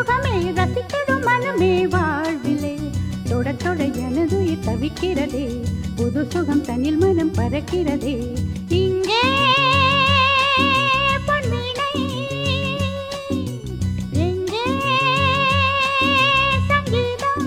சுகமே ரசித்திடும் மனமே வாழ்விலே தொட தொட எனதுயிர் தவிக்கிறதே புது சுகம் தன்னில் மனம் பறக்கிறதே இங்கே பொன்வீணை, எங்கே சங்கீதம்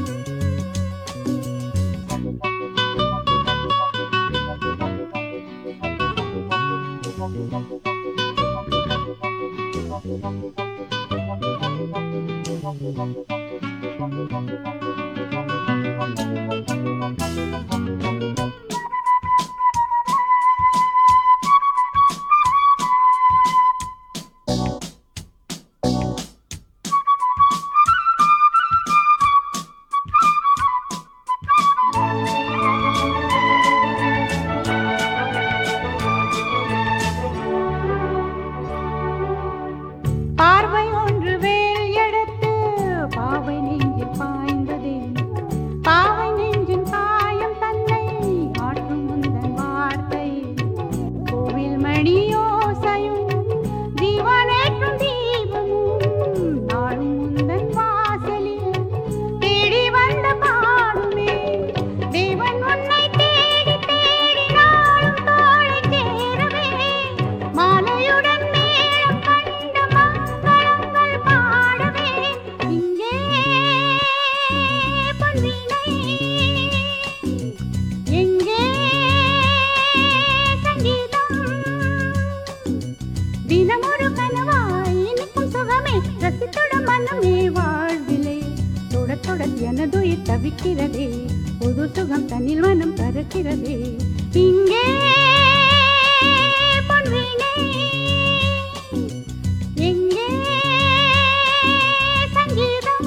பார்வை ஒன்று வேல் எடுத்து பாவை நெஞ்சில் பாய்ந்ததே பாவை நெஞ்சின் காயம் தன்னை ஆற்றும் முந்தன் வார்த்தை கோவில் மணியோசையும் ஜீவனேற்றும் தீபமும் நாளும் முந்தன் வாசலில் தேடி வந்த பாடுமே தேவன் உன்னை தேடி தேடி நாளும் தோழி சேரவே மாலையுடன் மேளம் கண்ட மங்களங்கள் பாடவே இங்கே பொன்வீணை எங்கே சங்கீதம் தினமொரு கனவாய் இனிக்கும் சுகமே ரசித்துடன் மனமே வாழ்விலே தொட தொட எனதுயிர் தவிக்கிறதே புது சுகம் தன்னில் மனம் பறக்கிறதே இங்கே பொன்வீணை எங்கே சங்கீதம்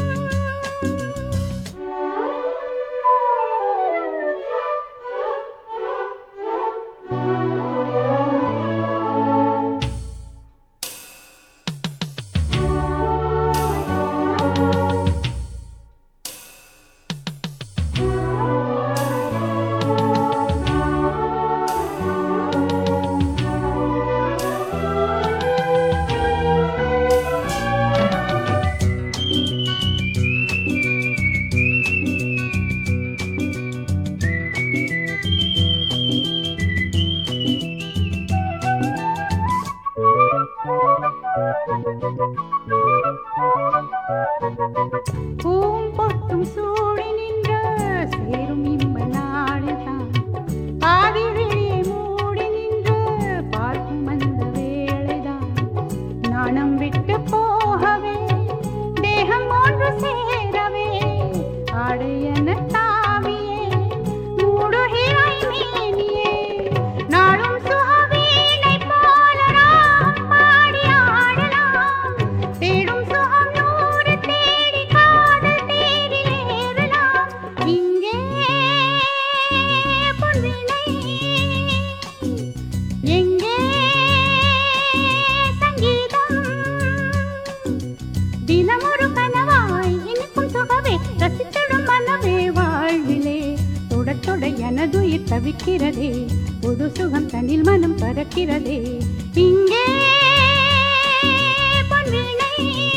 பூம்பொட்டும் சூடி நின்ற சேரும் இன்ப நாடுதான் பாதி விழியை மூடி நின்று பார்க்கும் அந்த வேளைதான் நாணம் விட்டு போகவே தேகம் ஒன்று சேரவே ஆடையன தாவியே மூடுகிறாய் மேனியே நாளும் சுகவீணை போல ராகம் பாடி ஆடலாம் தேடும் சுகம் நூறு தேடி காதல் தேரில் ஏறலாம் இங்கே பொன்வீணை எங்கே சங்கீதம் தினமொரு கனவாய் இனிக்கும் சுகவே ரசித்திடும் மனமே வாழ்விலே தொட தொட எனதுயிர் தவிக்கிறதே புது சுகம் தன்னில் மனம் பறக்கிறதே இங்கே பொன்வீணை